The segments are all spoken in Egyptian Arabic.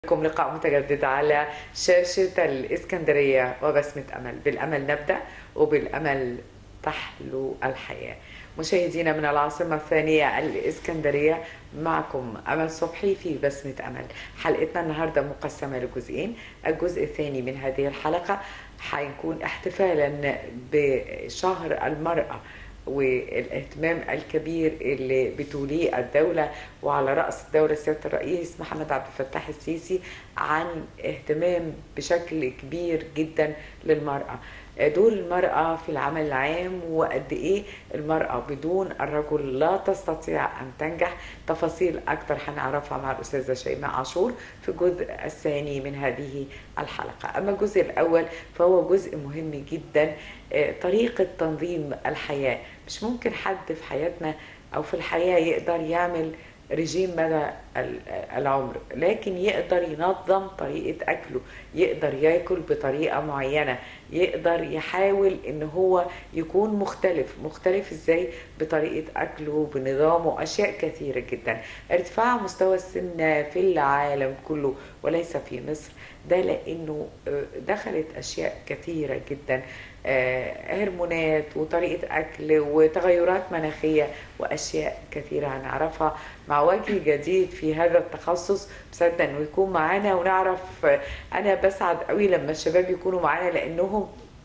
بكم لقاء متجدد على شاشة الإسكندرية وبسمة أمل بالأمل نبدأ وبالأمل تحلو الحياة مشاهدينا من العاصمة الثانية الإسكندرية معكم أمل صبحي في بسمة أمل حلقتنا النهاردة مقسمة لجزئين الجزء الثاني من هذه الحلقة حيكون احتفالا بشهر المرأة والاهتمام الكبير اللي بتوليه الدولة وعلى رأس الدولة سيادة الرئيس محمد عبد الفتاح السيسي عن اهتمام بشكل كبير جدا للمرأة دور المرأة في العمل العام وقد ايه المرأة بدون الرجل لا تستطيع ان تنجح تفاصيل اكتر هنعرفها مع الاستاذة شيماء عاشور في الجزء الثاني من هذه الحلقة اما الجزء الاول فهو جزء مهم جدا طريقة تنظيم الحياة مش ممكن حد في حياتنا او في الحياة يقدر يعمل رجيم مدى العمر لكن يقدر ينظم طريقة أكله يقدر ياكل بطريقة معينة يقدر يحاول ان هو يكون مختلف مختلف ازاي بطريقة أكله بنظامه أشياء كثيرة جدا ارتفاع مستوى السمنة في العالم كله وليس في مصر ده لأنه دخلت أشياء كثيرة جدا هرمونات وطريقة أكل وتغيرات مناخية وأشياء كثيرة هنعرفها مع وجه جديد في هذا التخصص بصدق أنه يكون معانا ونعرف أنا بسعد قوي لما الشباب يكونوا معانا لأنهم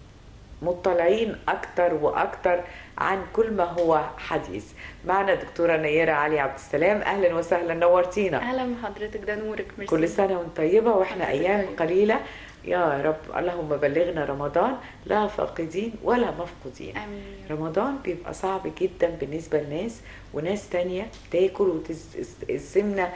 مطلعين أكتر وأكتر عن كل ما هو حديث معنا دكتورة نيرة علي عبد السلام أهلا وسهلا نورتينا أهلا بحضرتك ده نورك ميرسي كل سنة وانت طيبة وإحنا أيام قليلة يا رب اللهم بلغنا رمضان لا فاقدين ولا مفقودين آمين رمضان بيبقى صعب جدا بالنسبة لناس وناس تانية تاكل والسمنة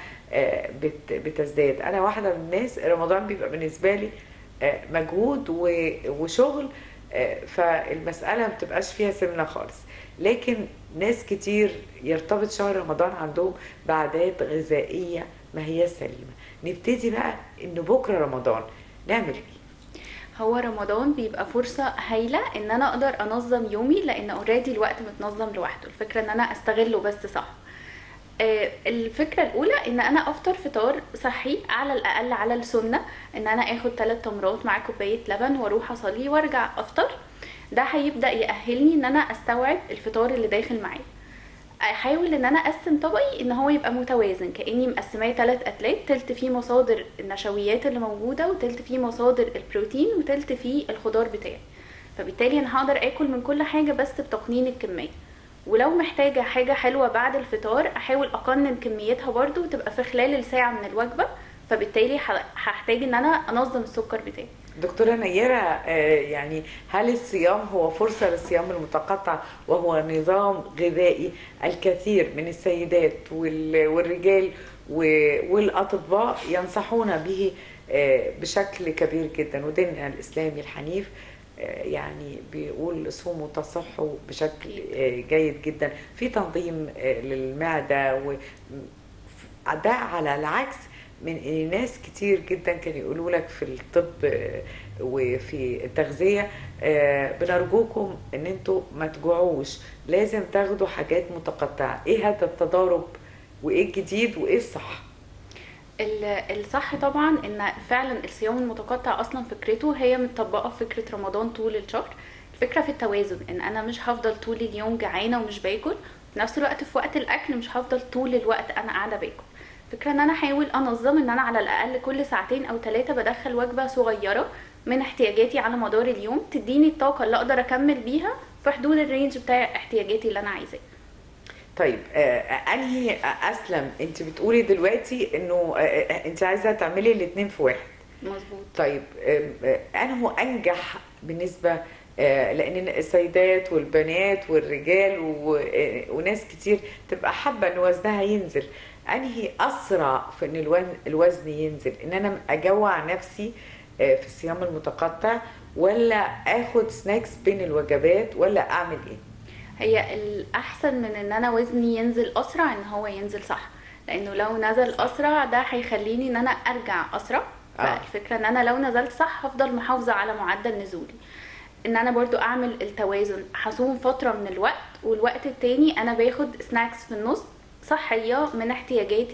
بتزداد أنا واحدة من الناس رمضان بيبقى بالنسبة لي مجهود وشغل فالمسألة ما بتبقاش فيها سمنة خالص لكن ناس كتير يرتبط شهر رمضان عندهم بعادات غذائية ما هي سليمة نبتدي بقى إن بكرة رمضان نعمل ايه هو رمضان بيبقى فرصة هايلة ان انا اقدر انظم يومي لان اوريدي الوقت متنظم لوحده الفكرة ان انا استغله بس صح آه الفكرة الاولى ان انا افطر فطار صحي على الاقل على السنة ان انا اخد 3 تمرات مع كوباية لبن واروح اصلي وارجع افطر ده هيبدأ يأهلني ان انا استوعب الفطار اللي داخل معايا احاول ان انا اقسم طبقي ان هو يبقى متوازن كاني مقسماه ثلاث اتلات تلت فيه مصادر النشويات اللي موجوده وتلت فيه مصادر البروتين وتلت فيه الخضار بتاعي فبالتالي انا هقدر اكل من كل حاجه بس بتقنين الكميه ولو محتاجه حاجه حلوه بعد الفطار احاول اقنن كميتها برضو وتبقى في خلال الساعه من الوجبه فبالتالي هحتاج ان انا انظم السكر بتاعي دكتورة نيرة يعني هل الصيام هو فرصة للصيام المتقطع وهو نظام غذائي الكثير من السيدات والرجال والأطباء ينصحون به بشكل كبير جدا وديننا الإسلامي الحنيف يعني بيقول صوموا تصحوا بشكل جيد جدا في تنظيم للمعدة ده على العكس من ان ناس كتير جدا كانوا يقولوا لك في الطب وفي التغذيه بنرجوكم ان انتوا ما تجوعوش لازم تاخدوا حاجات متقطعه ايه هذا التضارب وايه الجديد وايه الصح الصح طبعا ان فعلا الصيام المتقطع اصلا فكرته هي متطبقه في فكره رمضان طول الشهر الفكره في التوازن ان انا مش هفضل طول اليوم جعانه ومش باكل في نفس الوقت في وقت الاكل مش هفضل طول الوقت انا قاعده باكل فكرة ان انا احاول انظم ان انا على الاقل كل ساعتين او ثلاثة بدخل وجبة صغيرة من احتياجاتي على مدار اليوم تديني الطاقة اللي اقدر اكمل بيها في حدود الرينج بتاع احتياجاتي اللي انا عايزاه طيب آه انهي اسلم انت بتقولي دلوقتي انه آه انت عايزه تعملي الاثنين في واحد مظبوط طيب آه انه انجح بالنسبه لان السيدات والبنات والرجال وناس كتير تبقى حابه ان وزنها ينزل انهي اسرع في ان الوزن ينزل ان انا اجوع نفسي في الصيام المتقطع ولا اخد سناكس بين الوجبات ولا اعمل ايه هي الاحسن من ان انا وزني ينزل اسرع ان هو ينزل صح لانه لو نزل اسرع ده هيخليني ان انا ارجع اسرع آه. فالفكره ان انا لو نزلت صح هفضل محافظه على معدل نزولي ان انا برضو اعمل التوازن هصوم فتره من الوقت والوقت التاني انا باخد سناكس في النص صحيه من احتياجاتي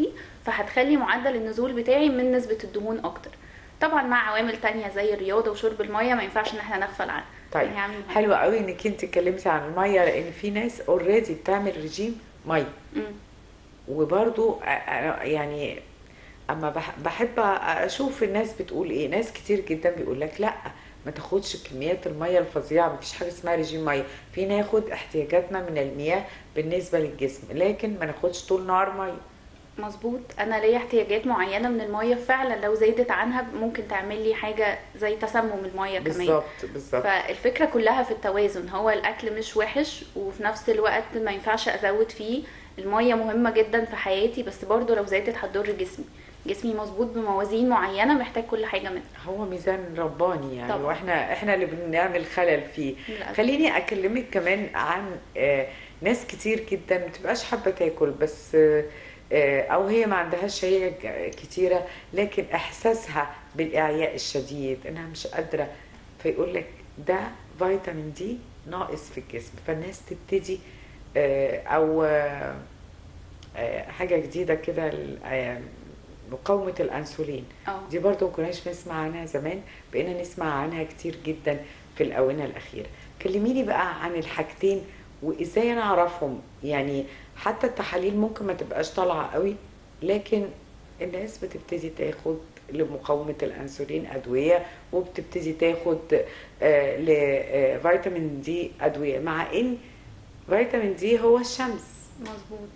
فهتخلي معدل النزول بتاعي من نسبه الدهون اكتر طبعا مع عوامل تانية زي الرياضه وشرب الميه ما ينفعش ان احنا نغفل عنها طيب يعني عامل مهم. حلو قوي انك انت اتكلمتي عن الميه لان في ناس اوريدي بتعمل رجيم ميه مم. وبرضو أ- أنا يعني اما بح- بحب اشوف الناس بتقول ايه ناس كتير جدا بيقول لك لا ما تاخدش كميات الميه الفظيعه مفيش حاجه اسمها رجيم ميه في ناخد احتياجاتنا من المياه بالنسبه للجسم لكن ما ناخدش طول نهار ميه مظبوط انا ليا احتياجات معينه من الميه فعلا لو زادت عنها ممكن تعمل لي حاجه زي تسمم الميه كمان بالظبط بالظبط فالفكره كلها في التوازن هو الاكل مش وحش وفي نفس الوقت ما ينفعش ازود فيه الميه مهمه جدا في حياتي بس برضو لو زادت هتضر جسمي جسمي مظبوط بموازين معينه محتاج كل حاجه منها هو ميزان رباني يعني طبعا. واحنا احنا اللي بنعمل خلل فيه للأسف. خليني اكلمك كمان عن آه، ناس كتير جدا ما بتبقاش حابه تاكل بس آه، آه، او هي ما عندهاش شهيه ج- كتيره لكن احساسها بالاعياء الشديد انها مش قادره فيقول لك ده فيتامين دي ناقص في الجسم فالناس تبتدي آه، او آه، آه، حاجه جديده كده ال- آه، مقاومه الانسولين اه دي برضو ما كناش بنسمع عنها زمان بقينا نسمع عنها كتير جدا في الآونة الأخيرة كلميني بقى عن الحاجتين وإزاي أنا أعرفهم يعني حتى التحاليل ممكن ما تبقاش طالعة قوي لكن الناس بتبتدي تاخد لمقاومة الأنسولين أدوية وبتبتدي تاخد آه، لفيتامين دي أدوية مع إن فيتامين دي هو الشمس مظبوط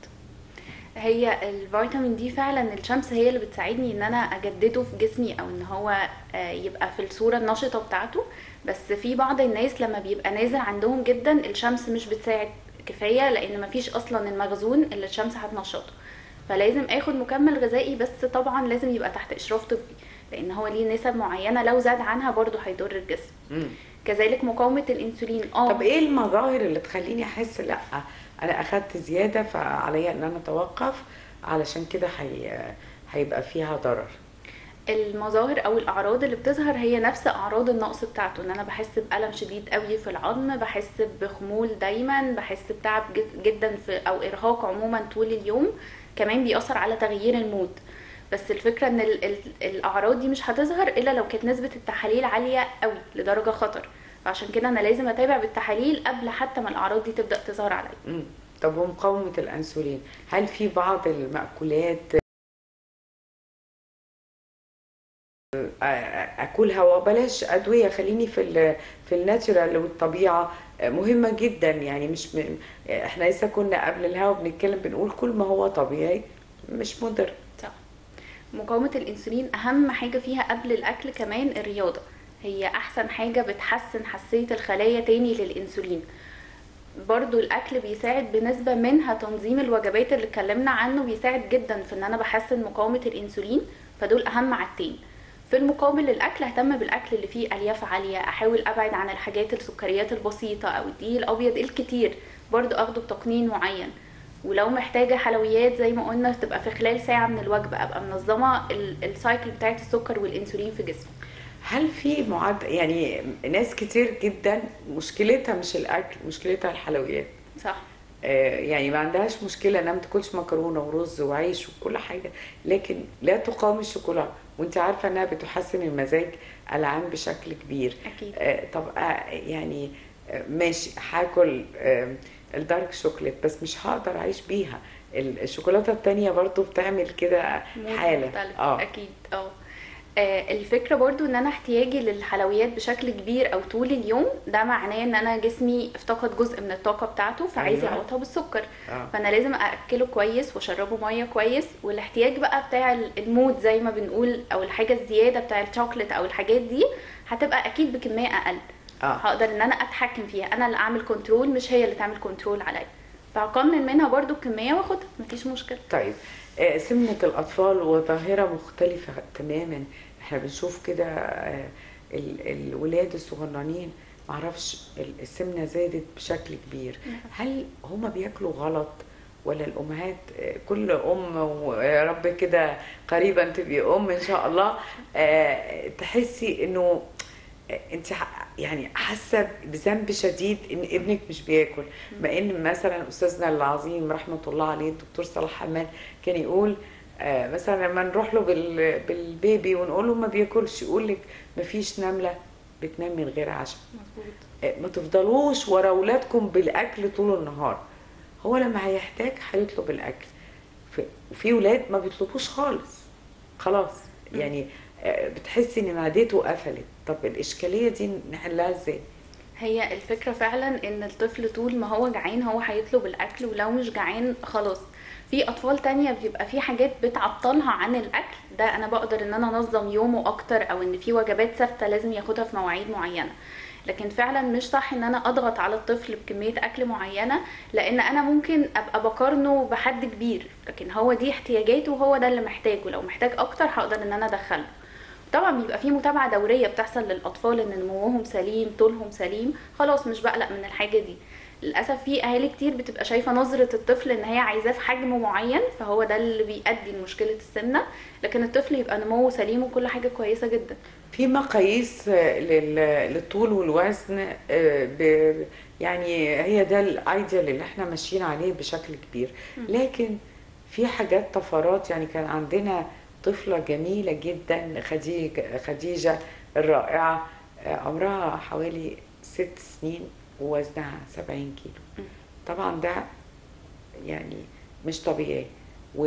هي الفيتامين دي فعلا الشمس هي اللي بتساعدني ان انا اجدده في جسمي او ان هو آه، يبقى في الصوره النشطه بتاعته بس في بعض الناس لما بيبقى نازل عندهم جدا الشمس مش بتساعد كفايه لان مفيش اصلا المخزون اللي الشمس هتنشطه فلازم اخد مكمل غذائي بس طبعا لازم يبقى تحت اشراف طبي لان هو ليه نسب معينه لو زاد عنها برضو هيضر الجسم مم. كذلك مقاومه الانسولين اه طب ايه المظاهر اللي تخليني احس لا انا اخدت زياده فعليا ان انا اتوقف علشان كده هي هيبقى فيها ضرر المظاهر او الاعراض اللي بتظهر هي نفس اعراض النقص بتاعته ان انا بحس بالم شديد قوي في العظم بحس بخمول دايما بحس بتعب جد- جدا في او ارهاق عموما طول اليوم كمان بيأثر على تغيير المود بس الفكره ان ال ال الاعراض دي مش هتظهر الا لو كانت نسبه التحاليل عاليه قوي لدرجه خطر فعشان كده انا لازم اتابع بالتحاليل قبل حتى ما الاعراض دي تبدا تظهر عليا مم. طب ومقاومه الانسولين هل في بعض المأكولات آه، اكلها وبلاش ادويه خليني في ال في الناتشورال والطبيعه آه، مهمه جدا يعني مش م... احنا لسه كنا قبل الهوا بنتكلم بنقول كل ما هو طبيعي مش مضر صح مقاومة الأنسولين أهم حاجة فيها قبل الأكل كمان الرياضة هي أحسن حاجة بتحسن حساسية الخلايا تاني للأنسولين برضو الأكل بيساعد بنسبة منها تنظيم الوجبات اللي اتكلمنا عنه بيساعد جدا في إن أنا بحسن مقاومة الأنسولين فدول أهم عادتين في المقابل للأكل أهتم بالأكل اللي فيه ألياف عالية أحاول أبعد عن الحاجات السكريات البسيطة أو الدقيق الأبيض الكتير برضو أخده بتقنين معين ولو محتاجه حلويات زي ما قلنا تبقى في خلال ساعه من الوجبه ابقى منظمه ال- السايكل بتاعت السكر والانسولين في جسمي هل في معد يعني ناس كتير جدا مشكلتها مش الاكل مشكلتها الحلويات صح آه، يعني ما عندهاش مشكله انها ما تاكلش مكرونه ورز وعيش وكل حاجه لكن لا تقاوم الشوكولاته وانت عارفه انها بتحسن المزاج العام بشكل كبير اكيد آه، طب آه، يعني آه، ماشي هاكل آه، الدارك شوكليت بس مش هقدر اعيش بيها ال- الشوكولاته التانية برضو بتعمل كده مود حاله مختلف اه اكيد اه آه، الفكره برضو ان انا احتياجي للحلويات بشكل كبير او طول اليوم ده معناه ان انا جسمي افتقد جزء من الطاقه بتاعته فعايز أيوة. يعوضها بالسكر اه فانا لازم ااكله كويس واشربه ميه كويس والاحتياج بقى بتاع ال- المود زي ما بنقول او الحاجه الزياده بتاع الشوكليت او الحاجات دي هتبقى اكيد بكميه اقل اه هقدر ان انا اتحكم فيها انا اللي اعمل كنترول مش هي اللي تعمل كنترول عليا فهقنن منها برضو الكميه واخدها مفيش مشكله طيب آه، سمنة الأطفال وظاهرة مختلفة تماما احنا بنشوف كده آه، ال- الولاد الصغننين معرفش ال- السمنة زادت بشكل كبير هل هما بياكلوا غلط ولا الأمهات آه، كل أم ويا رب كده قريبا تبقي أم إن شاء الله آه، تحسي إنه انت ح- يعني حاسه بذنب شديد ان ابنك مش بياكل مع ان مثلا استاذنا العظيم رحمه الله عليه الدكتور صلاح حماد كان يقول آه، مثلا لما نروح له بال- بالبيبي ونقول له ما بياكلش يقول لك ما فيش نمله بتنام من غير عشاء مظبوط آه، ما تفضلوش ورا اولادكم بالاكل طول النهار هو لما هيحتاج هيطلب الاكل في- وفي ولاد ما بيطلبوش خالص خلاص يعني آه، بتحسي ان معدته قفلت طب الاشكاليه دي نحلها ازاي هي الفكرة فعلا ان الطفل طول ما هو جعان هو هيطلب الاكل ولو مش جعان خلاص في اطفال تانية بيبقى في حاجات بتعطلها عن الاكل ده انا بقدر ان انا انظم يومه اكتر او ان في وجبات ثابتة لازم ياخدها في مواعيد معينة لكن فعلا مش صح ان انا اضغط على الطفل بكمية اكل معينة لان انا ممكن ابقى بقارنه بحد كبير لكن هو دي احتياجاته وهو ده اللي محتاجه لو محتاج اكتر هقدر ان انا ادخله طبعا بيبقى في متابعة دورية بتحصل للأطفال إن نموهم سليم طولهم سليم خلاص مش بقلق من الحاجة دي للأسف في أهالي كتير بتبقى شايفة نظرة الطفل إن هي عايزاه في حجم معين فهو ده اللي بيؤدي لمشكلة السمنة لكن الطفل يبقى نموه سليم وكل حاجة كويسة جدا في مقاييس آه، لل- للطول والوزن آه، ب- يعني هي ده الايديال اللي احنا ماشيين عليه بشكل كبير لكن في حاجات طفرات يعني كان عندنا طفلة جميلة جدا خديجة, خديجة الرائعة آه، عمرها حوالي ست سنين ووزنها سبعين كيلو طبعا ده يعني مش طبيعي و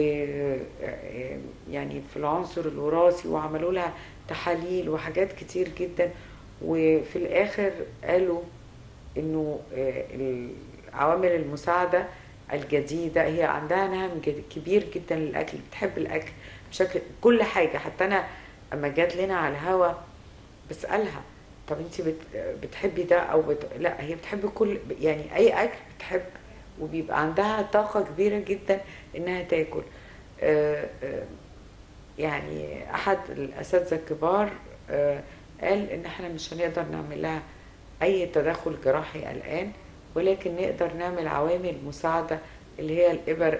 آه، يعني في العنصر الوراثي وعملوا لها تحاليل وحاجات كتير جدا وفي الاخر قالوا انه آه، العوامل المساعده الجديده هي عندها نهم جد- كبير جدا للاكل بتحب الاكل بشكل كل حاجه حتى انا اما جات لنا على الهوا بسالها طب انت بت بتحبي ده او بت... لا هي بتحب كل يعني اي اكل بتحب وبيبقى عندها طاقه كبيره جدا انها تاكل آه، آه، يعني احد الاساتذه الكبار آه، قال ان احنا مش هنقدر نعمل لها اي تدخل جراحي الان ولكن نقدر نعمل عوامل مساعده اللي هي الابر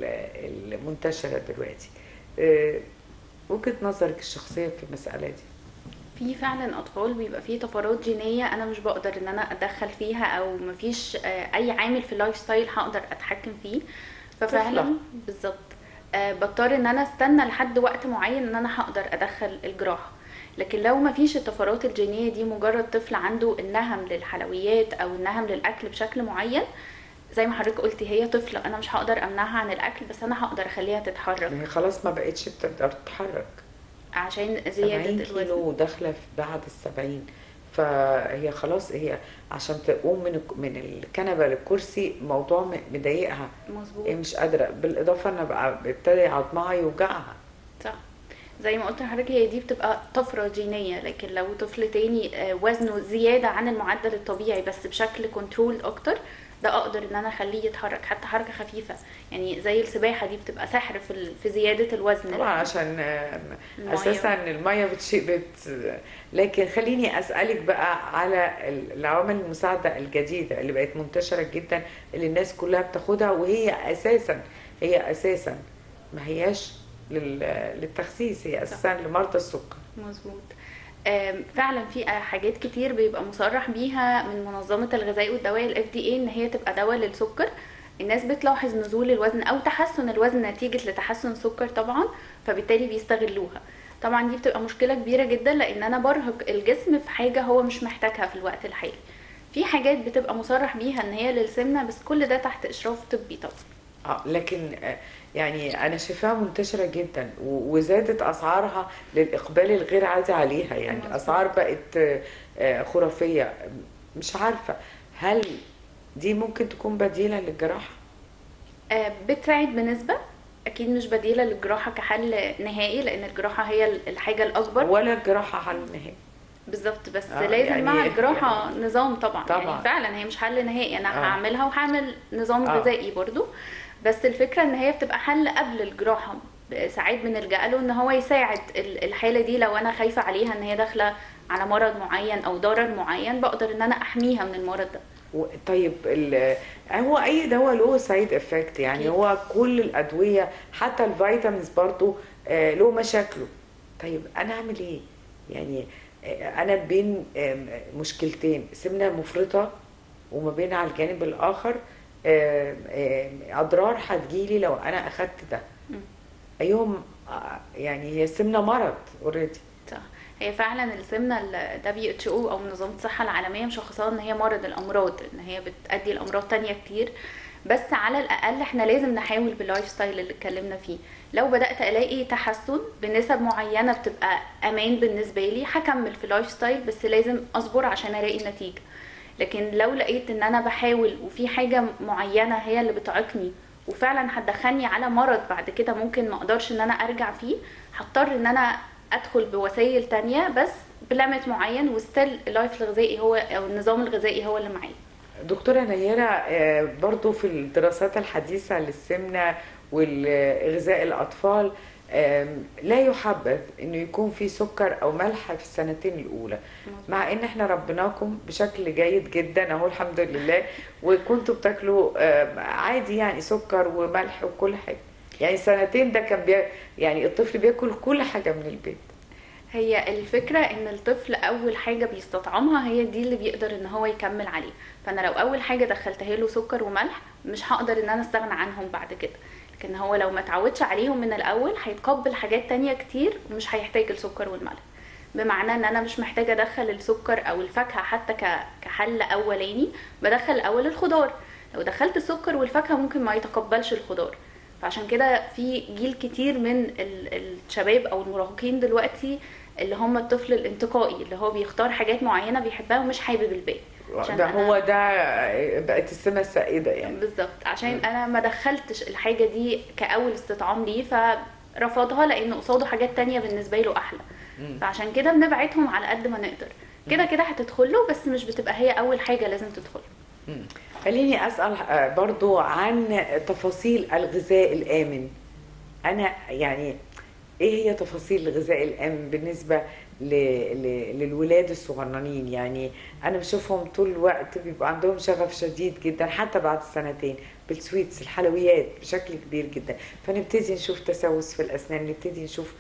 ال- المنتشره دلوقتي آه، وجهه نظرك الشخصيه في المساله دي في فعلا اطفال بيبقى فيه طفرات جينيه انا مش بقدر ان انا اتدخل فيها او مفيش آه، اي عامل في اللايف ستايل هقدر اتحكم فيه ففعلا طفلة. بالظبط آه، بضطر ان انا استنى لحد وقت معين ان انا هقدر ادخل الجراحه لكن لو مفيش الطفرات الجينيه دي مجرد طفل عنده النهم للحلويات او النهم للاكل بشكل معين زي ما حضرتك قلتي هي طفله انا مش هقدر امنعها عن الاكل بس انا هقدر اخليها تتحرك هي خلاص ما بقتش بتقدر تتحرك عشان 70 زياده الوزن كيلو وداخله في بعد السبعين فهي خلاص هي عشان تقوم من الك- من الكنبه للكرسي موضوع م- مضايقها مظبوط هي مش قادره بالاضافه ان بقى ابتدى عظمها يوجعها صح زي ما قلت لحضرتك هي دي بتبقى طفرة جينية لكن لو طفل تاني آه، وزنه زيادة عن المعدل الطبيعي بس بشكل كنترول اكتر ده اقدر ان انا اخليه يتحرك حتى حركة خفيفة يعني زي السباحة دي بتبقى سحر في ال- في زيادة الوزن طبعا عشان آم، المية. اساسا الميه بتشيء بت لكن خليني اسالك بقى على ال- العوامل المساعده الجديده اللي بقت منتشره جدا اللي الناس كلها بتاخدها وهي اساسا هي اساسا ما هياش لل- للتخسيس هي اساسا لمرضى السكر مظبوط آم، فعلا في آه، حاجات كتير بيبقى مصرح بيها من منظمة الغذاء والدواء ال FDA ان هي تبقى دواء للسكر الناس بتلاحظ نزول الوزن او تحسن الوزن نتيجة لتحسن السكر طبعا فبالتالي بيستغلوها طبعا دي بتبقى مشكلة كبيرة جدا لان انا برهق الجسم في حاجة هو مش محتاجها في الوقت الحالي في حاجات بتبقى مصرح بيها ان هي للسمنة بس كل ده تحت اشراف طبي طبعا اه لكن آه، يعني انا شايفاها منتشره جدا و- وزادت اسعارها للاقبال الغير عادي عليها يعني مظبوط. اسعار بقت آه، آه، خرافيه مش عارفه هل دي ممكن تكون بديله للجراحه آه، بتساعد بنسبة اكيد مش بديلة للجراحة كحل نهائي لان الجراحة هي الحاجة الاكبر ولا الجراحه حل نهائي بالظبط بس آه، لازم يعني- مع الجراحة نظام طبعا, طبعاً. يعني فعلا هي مش حل نهائي انا آه. هعملها وهعمل نظام آه. غذائي برضو بس الفكرة ان هي بتبقى حل قبل الجراحة ساعات بنلجأ له ان هو يساعد ال- الحالة دي لو انا خايفة عليها ان هي داخلة على مرض معين او ضرر معين بقدر ان انا احميها من المرض ده و- طيب ال- هو اي دواء له سايد افكت يعني أكيد. هو كل الادويه حتى الفيتامينز برضو آه، له مشاكله طيب انا اعمل ايه يعني آه، انا بين آم، مشكلتين سمنه مفرطه وما بين على الجانب الاخر آم، آم، اضرار هتجيلي لو انا اخدت ده مم. ايهم آه، يعني هي السمنه مرض اوريدي صح هي فعلا السمنه ال WHO او منظمه الصحه العالميه مشخصاها ان هي مرض الامراض ان هي بتؤدي لامراض تانية كتير بس على الاقل احنا لازم نحاول باللايف ستايل اللي اتكلمنا فيه لو بدات الاقي تحسن بنسب معينه بتبقى امان بالنسبه لي هكمل في اللايف ستايل بس لازم اصبر عشان الاقي نتيجه لكن لو لقيت ان انا بحاول وفي حاجه معينه هي اللي بتعيقني وفعلا هتدخلني على مرض بعد كده ممكن ما اقدرش ان انا ارجع فيه هضطر ان انا ادخل بوسائل تانية بس بليمت معين وستيل اللايف الغذائي هو او النظام الغذائي هو اللي معايا دكتورة نيرة آه، برضو في الدراسات الحديثة للسمنة والغذاء الأطفال آم، لا يحبذ انه يكون في سكر او ملح في السنتين الاولى مع ان احنا ربناكم بشكل جيد جدا اهو الحمد لله وكنتوا بتاكلوا آم، عادي يعني سكر وملح وكل حاجه يعني سنتين ده كان بي... يعني الطفل بياكل كل حاجه من البيت هي الفكرة ان الطفل اول حاجة بيستطعمها هي دي اللي بيقدر ان هو يكمل عليه فانا لو اول حاجة دخلتها له سكر وملح مش هقدر ان انا استغنى عنهم بعد كده لكن هو لو ما اتعودش عليهم من الاول هيتقبل حاجات تانية كتير ومش هيحتاج السكر والملح بمعنى ان انا مش محتاجة ادخل السكر او الفاكهة حتى ك- كحل اولاني بدخل الاول الخضار لو دخلت السكر والفاكهة ممكن ما يتقبلش الخضار فعشان كده في جيل كتير من ال- الشباب او المراهقين دلوقتي اللي هم الطفل الانتقائي اللي هو بيختار حاجات معينه بيحبها ومش حابب الباقي عشان ده أنا- هو ده بقت السمه السائده يعني بالظبط عشان انا ما دخلتش الحاجه دي كاول استطعام ليه فرفضها لان قصاده حاجات تانية بالنسبه له احلى مم. فعشان كده بنبعدهم على قد ما نقدر كده كده هتدخله بس مش بتبقى هي اول حاجه لازم تدخل مم. خليني اسال آه، برضو عن تفاصيل الغذاء الامن انا يعني ايه هي تفاصيل الغذاء الامن بالنسبه ل... ل... للولاد الصغننين يعني انا بشوفهم طول الوقت بيبقى عندهم شغف شديد جدا حتى بعد السنتين بالسويتس الحلويات بشكل كبير جدا فنبتدي نشوف تسوس في الاسنان نبتدي نشوف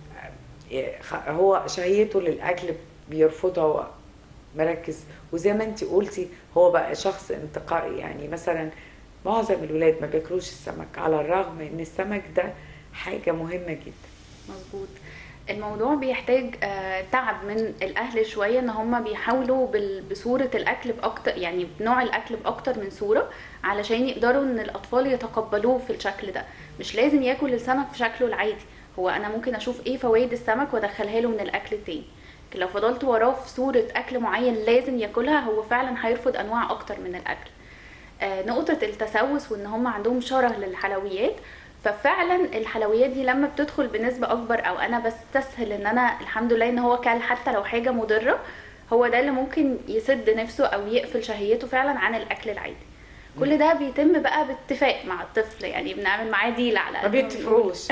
آه، خ- هو شهيته للاكل بيرفضها هو مركز وزي ما انت قلتي هو بقى شخص انتقائي يعني مثلا معظم الولاد ما بياكلوش السمك على الرغم ان السمك ده حاجه مهمه جدا مظبوط الموضوع بيحتاج آه، تعب من الاهل شويه ان هم بيحاولوا بال- بصوره الاكل باكتر يعني بنوع الاكل باكتر من صوره علشان يقدروا ان الاطفال يتقبلوه في الشكل ده مش لازم ياكل السمك في شكله العادي هو انا ممكن اشوف ايه فوائد السمك وادخلها له من الاكل التاني لكن لو فضلت وراه في صوره اكل معين لازم ياكلها هو فعلا هيرفض انواع اكتر من الاكل آه، نقطة التسوس وان هم عندهم شره للحلويات ففعلا الحلويات دي لما بتدخل بنسبة اكبر او انا بستسهل ان انا الحمد لله ان هو كل حتى لو حاجة مضرة هو ده اللي ممكن يسد نفسه او يقفل شهيته فعلا عن الاكل العادي كل ده بيتم بقى باتفاق مع الطفل يعني بنعمل معاه ديل على ما قد بنقول. بيتفقوش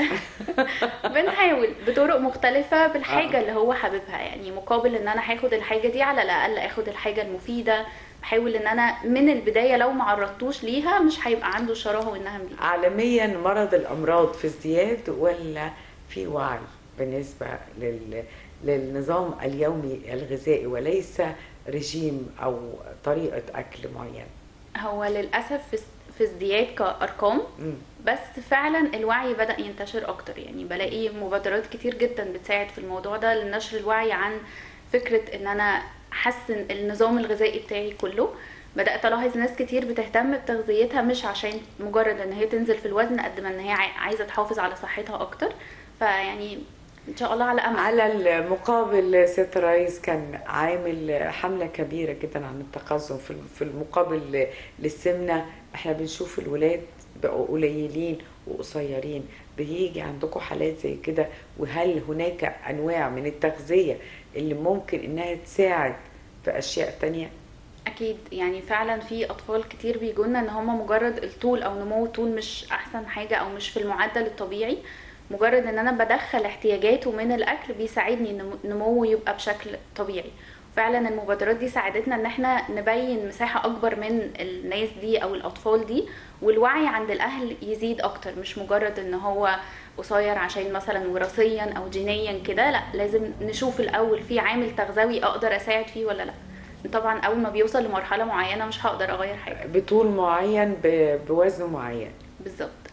بنحاول بطرق مختلفة بالحاجة آه. اللي هو حاببها يعني مقابل ان انا هاخد الحاجة دي على الاقل اخد الحاجة المفيدة بحاول ان انا من البداية لو ما عرضتوش ليها مش هيبقى عنده شراهة والنهم بيها عالميا مرض الامراض في ازدياد ولا في وعي بالنسبه لل للنظام اليومي الغذائي وليس رجيم او طريقه اكل معينه هو للأسف في في ازدياد كأرقام مم. بس فعلا الوعي بدأ ينتشر أكتر يعني بلاقي مبادرات كتير جدا بتساعد في الموضوع ده لنشر الوعي عن فكرة ان انا احسن النظام الغذائي بتاعي كله بدأت ألاحظ ناس كتير بتهتم بتغذيتها مش عشان مجرد ان هي تنزل في الوزن قد ما ان هي عاي- عايزة تحافظ على صحتها أكتر فيعني ان شاء الله على أمل على المقابل سيادة الرئيس كان عامل حملة كبيرة جدا عن التقزم في في المقابل للسمنة احنا بنشوف الولاد بقوا قليلين وقصيرين بيجي عندكم حالات زي كده وهل هناك انواع من التغذية اللي ممكن انها تساعد في اشياء تانية اكيد يعني فعلا في اطفال كتير بيجونا ان هم مجرد الطول او نمو الطول مش احسن حاجه او مش في المعدل الطبيعي مجرد ان انا بدخل احتياجاته من الاكل بيساعدني ان نموه يبقى بشكل طبيعي فعلا المبادرات دي ساعدتنا ان احنا نبين مساحه اكبر من الناس دي او الاطفال دي والوعي عند الاهل يزيد اكتر مش مجرد ان هو قصير عشان مثلا وراثيا او جينيا كده لا لازم نشوف الاول في عامل تغذوي اقدر اساعد فيه ولا لا طبعا اول ما بيوصل لمرحله معينه مش هقدر اغير حاجه بطول معين ب- بوزن معين بالظبط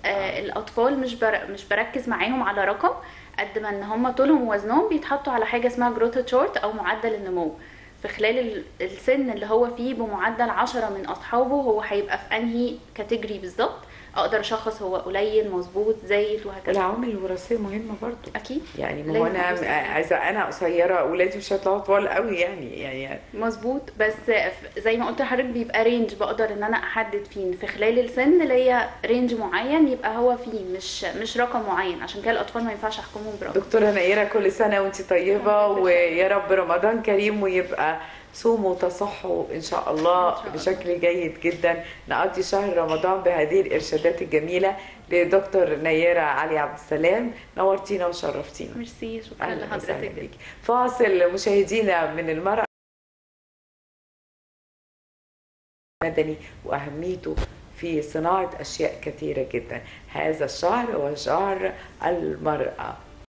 آه الاطفال مش بر... مش بركز معاهم على رقم قد ما ان هم طولهم ووزنهم بيتحطوا على حاجه اسمها جروث تشارت او معدل النمو في خلال ال- السن اللي هو فيه بمعدل عشرة من أصحابه هو هيبقى في أنهي كاتيجوري بالظبط أقدر أشخص هو قليل مظبوط زايد وهكذا والعوامل الوراثيه مهمه برضو أكيد يعني ما لازم هو انا أبص عليها. اذا انا قصيره اولادي مش هيطلعوا طوال قوي يعني يعني مظبوط بس ف- زي ما قلت لحضرتك بيبقى رينج بقدر ان انا احدد فيه في خلال السن ليا رينج معين يبقى هو فيه مش مش رقم معين عشان كده الاطفال ما ينفعش احكمهم برقم دكتوره نيره كل سنه وانت طيبه وأنت ويا رب رمضان كريم ويبقى صوموا وتصحوا ان شاء الله إن شاء الله. بشكل جيد جدا نقضي شهر رمضان بهذه الارشادات الجميله لدكتور نيره علي عبد السلام نورتينا وشرفتينا ميرسي شكرا اهلا وسهلا لحضرتك بيك فاصل مشاهدينا من المرأة المدني وأهميته في صناعة أشياء كثيرة جدا هذا الشهر هو شهر المرأة